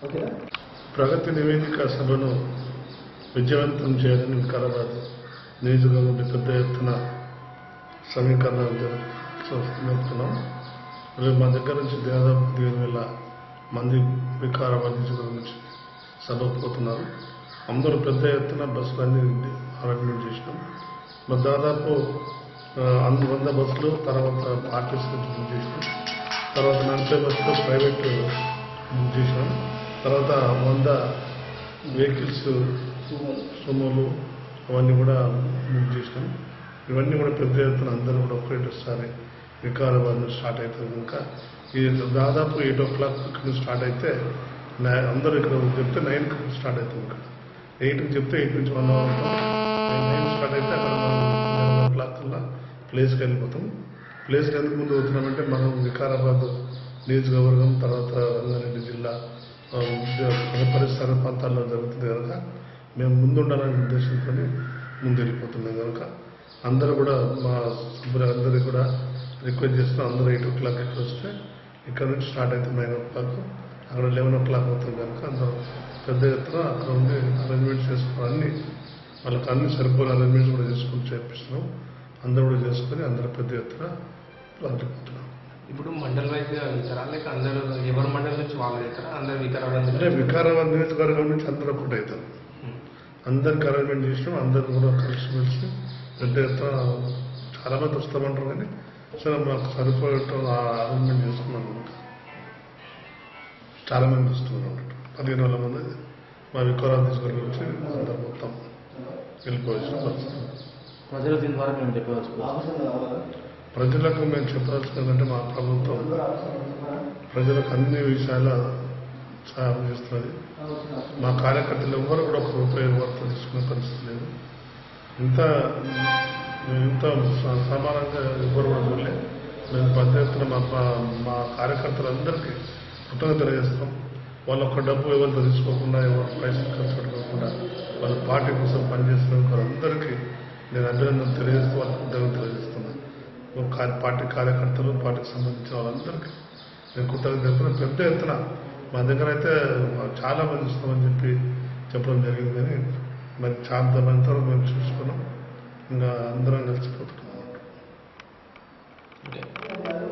ఓకేనా ప్రగతి నివేదిక సభను విజయవంతం చేయాలని వికారాబాద్ నియోజకవర్గం పెద్ద ఎత్తున సమీకరణ జరుపుతున్నాం రేపు మా దగ్గర నుంచి దాదాపు పదిహేను వేల మంది వికారాబాద్ నియోజకవర్గం నుంచి సభకు పోతున్నారు అందరూ పెద్ద ఎత్తున బస్సులన్నీ అరేంజ్మెంట్ చేసినాం మరి దాదాపు ఆ, అన్ని వంద బస్సులు తర్వాత ఆర్టీసీ నుంచి బుక్ చేసినాం తర్వాత నలభై బస్సులు ప్రైవేట్ బుక్ చేసినాం తర్వాత వంద వెహికల్స్ సుమోలు అవన్నీ కూడా బుక్ చేసినాం ఇవన్నీ కూడా పెద్ద ఎత్తున అందరూ కూడా ఒకటేసారి వికారాబాద్ నుంచి స్టార్ట్ అవుతుంది కనుక ఇది దాదాపు ఎయిట్ ఓ క్లాక్ ఇక్కడ నుంచి స్టార్ట్ అయితే నై- అందరూ ఇక్కడ చెప్తే నైన్కి స్టార్ట్ అవుతుంది ఇక్కడ ఎయిట్కి చెప్తే ఎయిట్ నుంచి వన్ అవర్ ఉంటాం నైన్ స్టార్ట్ అయితే అక్కడ మనం లెవెన్ ఓ క్లాక్ కల్లా ప్లేస్కి వెళ్ళిపోతాం ప్లేస్కి ఎందుకు ముందు పోతున్నామంటే మనం వికారాబాద్ నియోజకవర్గం తర్వాత రంగారెడ్డి జిల్లా ఆ, ఉద్యోగ పరిసర ప్రాంతాల్లో జరుగుతుంది కనుక మేము ముందు ఉండాలనే ఉద్దేశంతో ముందు వెళ్ళిపోతున్నాం కనుక అందరూ కూడా మా సభ్యులందరికీ కూడా రిక్వెస్ట్ చేస్తున్నాం అందరూ ఎయిట్ ఓ క్లాక్ ఇక్కడ వస్తే ఇక్కడ నుంచి స్టార్ట్ అవుతుంది నైన్ ఓ క్లాక్ అక్కడ లెవెన్ ఓ క్లాక్ అవుతుంది కనుక అందరూ పెద్ద ఎత్తున అక్కడ ఉండి అరేంజ్మెంట్స్ చేసుకుని అన్ని వాళ్ళకి అన్ని సరిపోయిన అరేంజ్మెంట్స్ కూడా చేసుకుని చేపిస్తున్నాం అందరూ కూడా చేసుకొని అందరూ పెద్ద ఎత్తున ప్రారంభిస్తున్నాం ఇప్పుడు మండల్ వైజ్ గా వెళ్తారా లేక అందరూ ఎవరి మండలం నుంచి వాళ్ళు వెళ్తారా అందరు వికారాబాద్ అంటే నుంచి వికారాబాద్ నియోజకవర్గం నుంచి అందరూ ఒకటి అవుతారు ఉం. అందరికి అరేంజ్మెంట్ చేసినాం అందరు కూడా కలిసి మెలిసి పెద్ద ఎత్తున చాలా మంది వస్తామంటారు కానీ సరే మాకు సరిపోయేట్టు ఆ అరేంజ్మెంట్ చేసుకున్నాం కనుక చాలా మంది వస్తున్నారు అన్నట్టు పదిహేను వేల మంది మా వికారాబాద్ నియోజకవర్గం నుంచి అందరు మొత్తం వెళ్ళిపోవచ్చు ప్రజలు దీని ద్వారా మేము చెప్పవచ్చు ప్రజలకు మేము చెప్పాల్సిందంటే మా ప్రభుత్వం ప్రజలకు అన్ని విషయాల సహాయం చేస్తున్నది మా కార్యకర్తలు ఎవ్వరు కూడా ఒక రూపాయి వార్త తీసుకునే పరిస్థితి లేదు ఇంత మేము ఇంత స- సమానంగా ఎవ్వరు కూడా చూడలే మేము పెద్ద ఎత్తున మా మా- మా కార్యకర్తలందరికీ కృతజ్ఞత తెలియజేస్తాం వాళ్ళు ఒక డబ్బు ఎవరితో తీసుకోకుండా ఎవరు పైసలు ఖర్చు పెట్టుకోకుండా వాళ్ళ పార్టీ కోసం పనిచేస్తున్న వాళ్ళందరికీ నేను అభినందన తెలియజేస్తూ వాళ్ళకి కృతజ్ఞత తెలియజేస్తున్నాను ఒక కా- పార్టీ కార్యకర్తలు పార్టీకి సంబంధించిన వాళ్ళందరికీ నేను కృతజ్ఞత చెప్తున్నా పెద్ద ఎత్తున మా దగ్గర అయితే చాలా మంది ఇస్తామని చెప్పి చెప్పడం జరిగింది కానీ మరి చాలా మంది మేము చూసుకున్నాం ఇంకా అందరం కలిసిపోతున్నాం ఓకే.